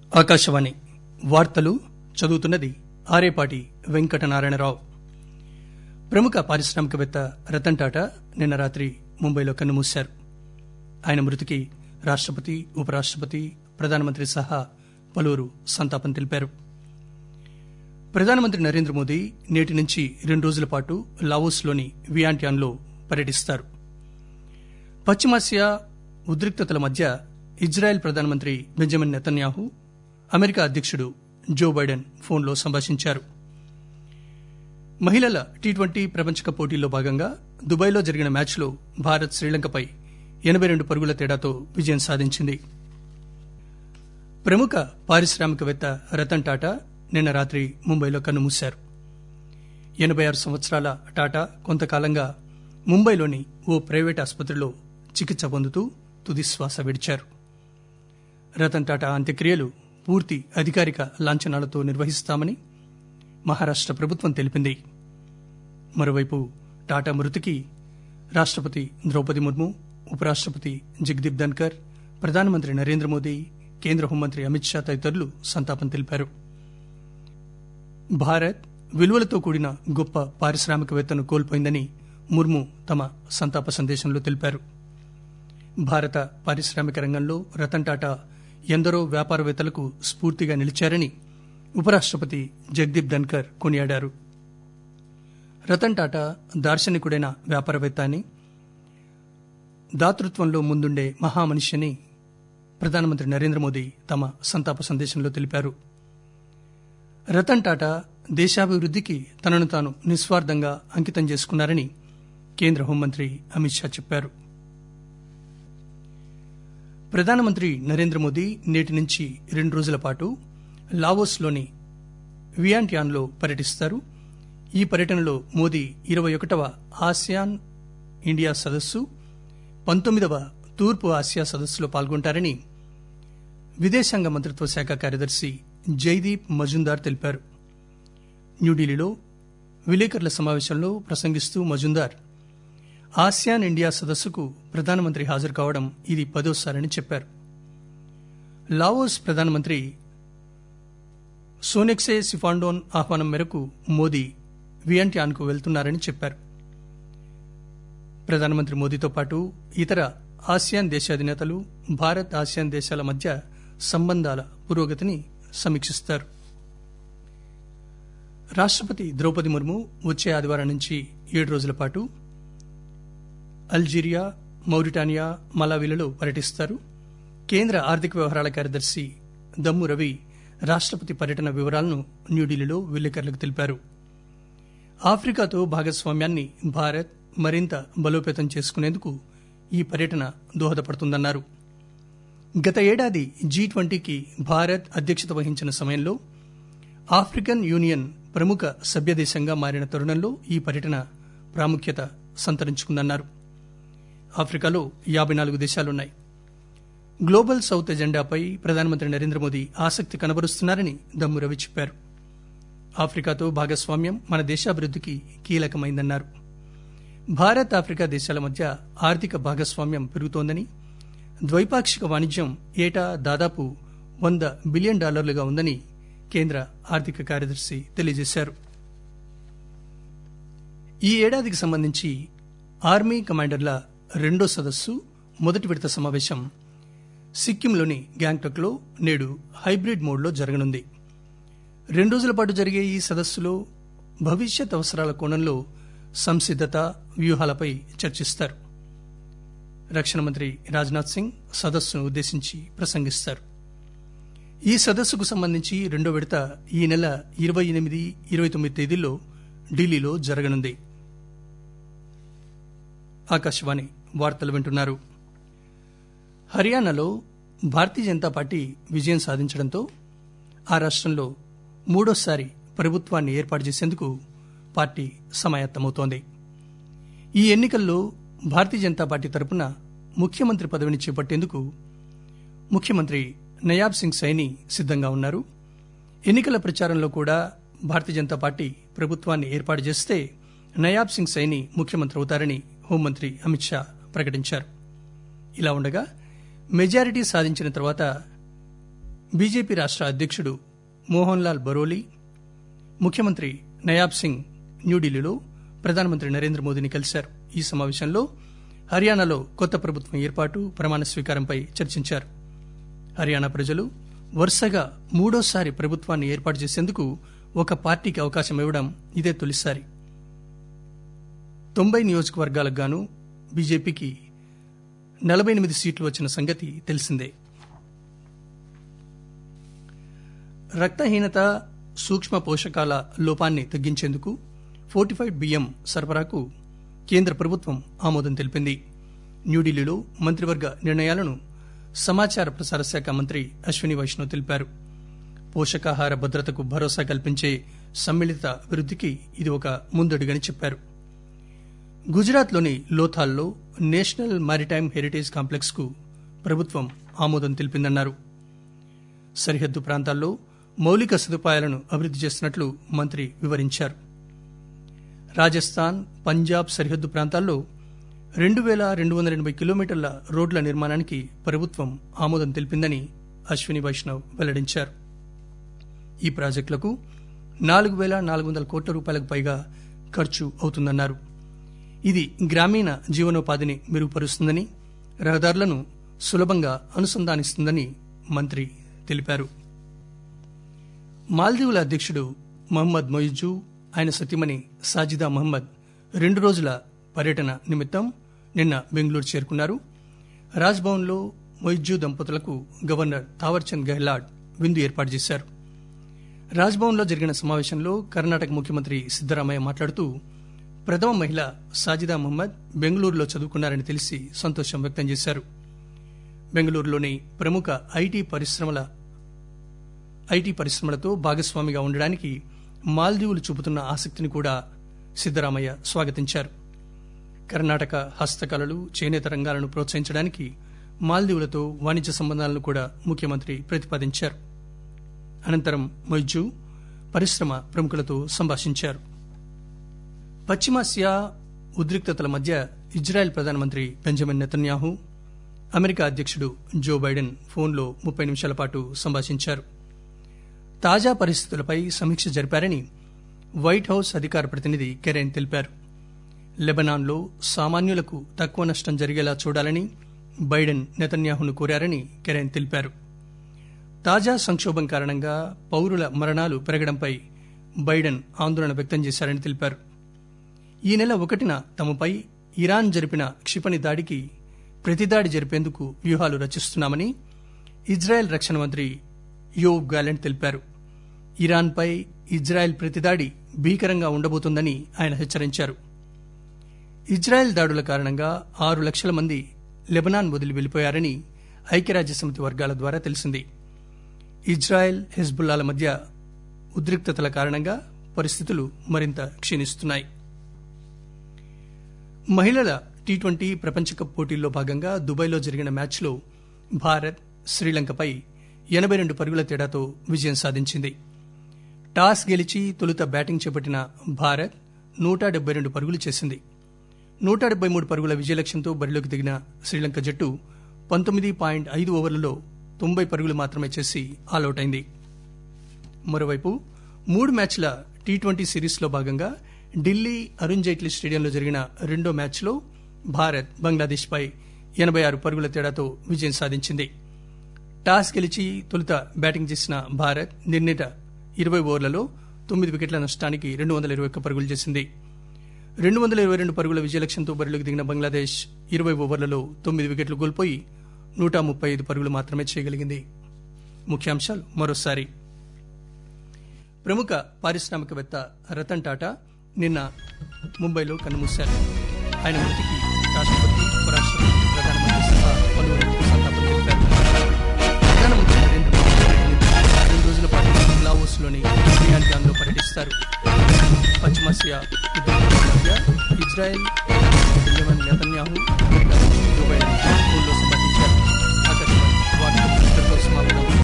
ఆకాశవాణి వార్తలు చదువుతున్నది ఆరేపాటి వెంకటనారాయణరావు ప్రముఖ పారిశ్రామికవేత్త రతన్ టాటా నిన్న రాత్రి ముంబైలో కన్నుమూశారు ఆయన మృతికి రాష్టపతి ఉపరాష్టపతి ప్రధానమంత్రి సహా పలువురు సంతాపం తెలిపారు ప్రధానమంత్రి నరేంద్ర మోదీ నేటి నుంచి రెండు రోజుల పాటు లావోస్లోని వియాంటియాన్లో పర్యటిస్తారు పశ్చిమాసియా ఉద్రిక్తతల మధ్య ఇజ్రాయెల్ ప్రధానమంత్రి బెంజమిన్ నెతన్యాహు అమెరికా అధ్యక్షుడు జో బైడెన్ ఫోన్లో సంభాషించారు మహిళల టీ ట్వంటీ ప్రపంచకప్ పోటీల్లో భాగంగా దుబాయ్లో జరిగిన మ్యాచ్లో భారత్ శ్రీలంకపై ఎనబై రెండు పరుగుల తేడాతో విజయం సాధించింది ప్రముఖ పారిశ్రామికవేత్త రతన్ టాటా నిన్న రాత్రి ముంబైలో కన్నుమూశారు ఎనబై ఆరు సంవత్సరాల టాటా కొంతకాలంగా ముంబైలోని ఓ ప్రైవేట్ ఆసుపత్రిలో చికిత్స పొందుతూ తుది శ్వాస విడిచారు రతన్ టాటా అంత్యక్రియలు పూర్తి అధికారిక లాంఛనాలతో నిర్వహిస్తామని మహారాష్ట ప్రభుత్వం తెలిపింది మరోవైపు టాటా మృతికి రాష్టపతి ద్రౌపది ముర్ము ఉపరాష్టపతి జగదీప్ ధన్కర్ ప్రధానమంత్రి నరేంద్ర మోదీ కేంద్ర హోంమంత్రి అమిత్ షా తదితరులు సంతాపం తెలిపారు భారత్ విలువలతో కూడిన గొప్ప పారిశ్రామికవేత్తను కోల్పోయిందని ముర్ము తమ సంతాప సందేశంలో తెలిపారు భారత పారిశ్రామిక రంగంలో రతన్ టాటా ఎందరో వ్యాపారవేత్తలకు స్ఫూర్తిగా నిలిచారని ఉపరాష్టపతి జగదీప్ ధన్కర్ కొనియాడారు రతన్ టాటా దార్శనికుడైన వ్యాపారవేత్త అని దాతృత్వంలో ముందుండే మహామనిషి అని ప్రధానమంత్రి నరేంద్ర మోదీ తమ సంతాప సందేశంలో తెలిపారు రతన్ టాటా దేశాభివృద్దికి తనను తాను నిస్వార్థంగా అంకితం చేసుకున్నారని కేంద్ర హోంమంత్రి అమిత్ షా చెప్పారు ప్రధానమంత్రి నరేంద్ర మోదీ నేటి నుంచి రెండు రోజుల పాటు లావోస్లోని వియాంటియాన్లో పర్యటిస్తారు ఈ పర్యటనలో మోదీ ఇరవై ఒకటవ ఆసియాన్ ఇండియా సదస్సు పంతొమ్మిదవ తూర్పు ఆసియా సదస్సులో పాల్గొంటారని విదేశాంగ మంత్రిత్వ శాఖ కార్యదర్శి జైదీప్ మజుందార్ తెలిపారు న్యూఢిల్లీలో విలేకరుల సమావేశంలో ప్రసంగిస్తూ మజుందార్ ఆసియాన్ ఇండియా సదస్సుకు ప్రధానమంత్రి హాజరు కావడం ఇది పదోసారని చెప్పారు లావోస్ ప్రధానమంత్రి సోనెక్సే సిఫాండోన్ ఆహ్వానం మేరకు మోదీ వియంటియాన్కు వెళ్తున్నారని చెప్పారు ప్రధానమంత్రి మోదీతో పాటు ఇతర ఆసియాన్ దేశాధినేతలు భారత్ ఆసియాన్ దేశాల మధ్య సంబంధాల పురోగతిని సమీక్షిస్తారు రాష్టపతి ద్రౌపది ముర్ము వచ్చే ఆదివారం నుంచి ఏడు రోజుల పాటు అల్జీరియా మౌరిటానియా మలావిలలో పర్యటిస్తారు కేంద్ర ఆర్థిక వ్యవహారాల కార్యదర్శి దమ్ము రవి రాష్టపతి పర్యటన వివరాలను న్యూఢిల్లీలో విలేకరులకు తెలిపారు ఆఫ్రికాతో భాగస్వామ్యాన్ని భారత్ మరింత బలోపేతం చేసుకునేందుకు ఈ పర్యటన దోహదపడుతుందన్నారు గత ఏడాది జీ ట్వంటీకి భారత్ అధ్యక్షత వహించిన సమయంలో ఆఫ్రికన్ యూనియన్ ప్రముఖ సభ్యదేశంగా మారిన తరుణంలో ఈ పర్యటన ప్రాముఖ్యత సంతరించుకుందన్నారు ఆఫ్రికాలో యాభై నాలుగు దేశాలున్నాయి గ్లోబల్ సౌత్ ఎజెండాపై ప్రధానమంత్రి నరేంద్ర మోదీ ఆసక్తి కనబరుస్తున్నారని దమ్ము రవి చెప్పారు ఆఫ్రికాతో భాగస్వామ్యం మన దేశాభివృద్దికి కీలకమైందన్నారు భారత్ ఆఫ్రికా దేశాల మధ్య ఆర్థిక భాగస్వామ్యం పెరుగుతోందని ద్వైపాక్షిక వాణిజ్యం ఏటా దాదాపు వంద బిలియన్ డాలర్లుగా ఉందని కేంద్ర ఆర్థిక కార్యదర్శి తెలియజేశారు ఈ ఏడాదికి సంబంధించి ఆర్మీ కమాండర్ల రెండో సదస్సు మొదటి విడత సమావేశం సిక్కింలోని గ్యాంగ్టక్లో నేడు హైబ్రిడ్ మోడ్లో జరగనుంది రెండు రోజుల పాటు జరిగే ఈ సదస్సులో భవిష్యత్ అవసరాల కోణంలో సంసిద్దత వ్యూహాలపై చర్చిస్తారు రక్షణ మంత్రి రాజ్నాథ్ సింగ్ సదస్సును ఉద్దేశించి ప్రసంగిస్తారు ఈ సదస్సుకు సంబంధించి రెండో విడత ఈ నెల ఇరవై ఎనిమిది ఇరవై తొమ్మిది తేదీల్లో ఢిల్లీలో జరగనుంది ఆకాశవాణి వార్తలు వింటున్నారు హర్యానాలో భారతీయ జనతా పార్టీ విజయం సాధించడంతో ఆ రాష్టంలో మూడోసారి ప్రభుత్వాన్ని ఏర్పాటు చేసేందుకు పార్టీ సమాయత్తమవుతోంది ఈ ఎన్నికల్లో భారతీయ జనతా పార్టీ తరపున ముఖ్యమంత్రి పదవిని చేపట్టేందుకు ముఖ్యమంత్రి నయాబ్ సింగ్ సైని సిద్దంగా ఉన్నారు ఎన్నికల ప్రచారంలో కూడా భారతీయ జనతా పార్టీ ప్రభుత్వాన్ని ఏర్పాటు చేస్తే నయాబ్ సింగ్ సైని ముఖ్యమంత్రి అవుతారని హోంమంత్రి అమిత్ షా ప్రకటించారు ఇలా ఉండగా మెజారిటీ సాధించిన తర్వాత బీజేపీ రాష్ట అధ్యక్షుడు మోహన్ లాల్ బరోలీ ముఖ్యమంత్రి నయాబ్ సింగ్ న్యూఢిల్లీలో ప్రధానమంత్రి నరేంద్ర మోదీని కలిశారు ఈ సమావేశంలో హర్యానాలో కొత్త ప్రభుత్వం ఏర్పాటు ప్రమాణ స్వీకారంపై చర్చించారు హర్యానా ప్రజలు వరుసగా మూడోసారి ప్రభుత్వాన్ని ఏర్పాటు చేసేందుకు ఒక పార్టీకి అవకాశం ఇవ్వడం ఇదే తొలిసారి తొంభై నియోజకవర్గాలకు గాను బీజేపీకి నలభై ఎనిమిది సీట్లు వచ్చిన సంగతి తెలిసిందే రక్తహీనత సూక్ష్మ పోషకాల లోపాన్ని తగ్గించేందుకు ఫోర్టిఫైడ్ బియ్యం సరఫరాకు కేంద్ర ప్రభుత్వం ఆమోదం తెలిపింది న్యూఢిల్లీలో మంత్రివర్గ నిర్ణయాలను సమాచార ప్రసార శాఖ మంత్రి అశ్విని వైష్ణవ్ తెలిపారు పోషకాహార భద్రతకు భరోసా కల్పించే సమ్మిళిత అభివృద్దికి ఇది ఒక ముందడుగని చెప్పారు గుజరాత్లోని లోథాల్లో నేషనల్ మారిటైమ్ హెరిటేజ్ కాంప్లెక్స్ కు ప్రభుత్వం ఆమోదం తెలిపిందన్నారు సరిహద్దు ప్రాంతాల్లో మౌలిక సదుపాయాలను అభివృద్ది చేస్తున్నట్లు మంత్రి వివరించారు రాజస్థాన్ పంజాబ్ సరిహద్దు ప్రాంతాల్లో రెండు పేల రెండు వందల ఎనభై కిలోమీటర్ల రోడ్ల నిర్మాణానికి ప్రభుత్వం ఆమోదం తెలిపిందని అశ్విని వైష్ణవ్ వెల్లడించారు ఈ ప్రాజెక్టులకు నాలుగు పేల నాలుగు వందల కోట్ల రూపాయలకు పైగా ఖర్చు అవుతుందన్నారు ఇది గ్రామీణ జీవనోపాధిని మెరుగుపరుస్తుందని రహదారులను సులభంగా అనుసంధానిస్తుందని మంత్రి తెలిపారు మాల్దీవుల అధ్యక్షుడు మహమ్మద్ మొయిజు ఆయన సతీమణి సాజిదా మహమ్మద్ రెండు రోజుల పర్యటన నిమిత్తం నిన్న బెంగళూరు చేరుకున్నారు రాజ్భవన్లో మొయిజు దంపతులకు గవర్నర్ తావర్చంద్ గెహ్లాట్ విందు ఏర్పాటు చేశారు రాజ్భవన్లో జరిగిన సమావేశంలో కర్ణాటక ముఖ్యమంత్రి సిద్దరామయ్య మాట్లాడుతూ ప్రథమ మహిళ సాజిదా మహమ్మద్ బెంగళూరులో చదువుకున్నారని తెలిసి సంతోషం వ్యక్తం చేశారు బెంగళూరులోని ప్రముఖ ఐటీ పరిశ్రమల ఐటీ పరిశ్రమలతో భాగస్వామిగా ఉండడానికి మాల్దీవులు చూపుతున్న ఆసక్తిని కూడా సిద్దరామయ్య స్వాగతించారు కర్ణాటక హస్తకళలు చేనేత రంగాలను ప్రోత్సహించడానికి మాల్దీవులతో వాణిజ్య సంబంధాలను కూడా ముఖ్యమంత్రి ప్రతిపాదించారు అనంతరం మొయిజు పరిశ్రమ ప్రముఖులతో సంభాషించారు పశ్చిమాసియా ఉద్రిక్తతల మధ్య ఇజ్రాయెల్ ప్రధానమంత్రి బెంజమిన్ నెతన్యాహు అమెరికా అధ్యక్షుడు జో బైడెన్ ఫోన్లో ముప్పై నిమిషాల పాటు సంభాషించారు తాజా పరిస్థితులపై సమీక్ష జరిపారని వైట్ హౌస్ అధికార ప్రతినిధి కెరెన్ తెలిపారు లెబనాన్లో సామాన్యులకు తక్కువ నష్టం జరిగేలా చూడాలని బైడెన్ నెతన్యాహును కోరారని కెరెన్ తెలిపారు తాజా సంక్షోభం కారణంగా పౌరుల మరణాలు పెరగడంపై బైడెన్ ఆందోళన వ్యక్తం చేశారని తెలిపారు ఈ నెల ఒకటిన తమపై ఇరాన్ జరిపిన క్షిపణి దాడికి ప్రతిదాడి జరిపేందుకు వ్యూహాలు రచిస్తున్నామని ఇజ్రాయెల్ రక్షణ మంత్రి యోవ్ గాలెంట్ తెలిపారు ఇరాన్పై ఇజ్రాయెల్ ప్రతిదాడి భీకరంగా ఉండబోతోందని ఆయన హెచ్చరించారు ఇజ్రాయెల్ దాడుల కారణంగా ఆరు లక్షల మంది లెబనాన్ వదిలి వెళ్లిపోయారని ఐక్యరాజ్యసమితి వర్గాల ద్వారా తెలిసింది ఇజ్రాయెల్ హెజ్బుల్లాల మధ్య ఉద్రిక్తతల కారణంగా పరిస్థితులు మరింత క్షీణిస్తున్నాయి మహిళల టీ ట్వంటీ ప్రపంచ కప్ పోటీల్లో భాగంగా దుబాయ్లో జరిగిన మ్యాచ్లో భారత్ శ్రీలంకపై ఎనబై రెండు పరుగుల తేడాతో విజయం సాధించింది టాస్ గెలిచి తొలుత బ్యాటింగ్ చేపట్టిన భారత్ నూట డెబ్బై రెండు పరుగులు చేసింది నూట డెబ్బై మూడు పరుగుల విజయలక్ష్యంతో బరిలోకి దిగిన శ్రీలంక జట్టు పంతొమ్మిది పాయింట్ ఐదు ఓవర్లలో తొంభై పరుగులు మాత్రమే చేసి ఆలౌట్ అయింది మరోవైపు మూడు మ్యాచ్ల టీ ట్వంటీ సిరీస్లో భాగంగా ఢిల్లీ అరుణ్ జైట్లీ స్టేడియంలో జరిగిన రెండో మ్యాచ్లో భారత్ బంగ్లాదేశ్పై ఎనబై ఆరు పరుగుల తేడాతో విజయం సాధించింది టాస్ గెలిచి తొలుత బ్యాటింగ్ చేసిన భారత్ నిర్ణీత ఇరవై ఓవర్లలో తొమ్మిది వికెట్ల నష్టానికి రెండు వందల ఇరవై ఒక్క పరుగులు చేసింది రెండు వందల ఇరవై రెండు పరుగుల విజయలక్ష్యంతో బరిలోకి దిగిన బంగ్లాదేశ్ ఇరవై ఓవర్లలో తొమ్మిది వికెట్లు కోల్పోయి నూట ముప్పై ఐదు పరుగులు మాత్రమే చేయగలిగింది ముఖ్యాంశాలు మరోసారి ప్రముఖ పారిశ్రామికవేత్త రతన్ టాటా నిన్న ముంబైలో కన్నుమూశారు ఆయన మృతికి రాష్ట్రపతి ఉపరాష్ట్రపతి ప్రధానమంత్రి సహా పలువురు సంతాపం తెలిపారు ప్రధానమంత్రి నరేంద్ర మోదీ రెండు రోజుల పాటు లావోస్ లోని లో పర్యటిస్తారు పశ్చిమాసియా యుద్ధం మధ్య ఇజ్రాయెల్ బెంజమిన్ నెతన్యాహు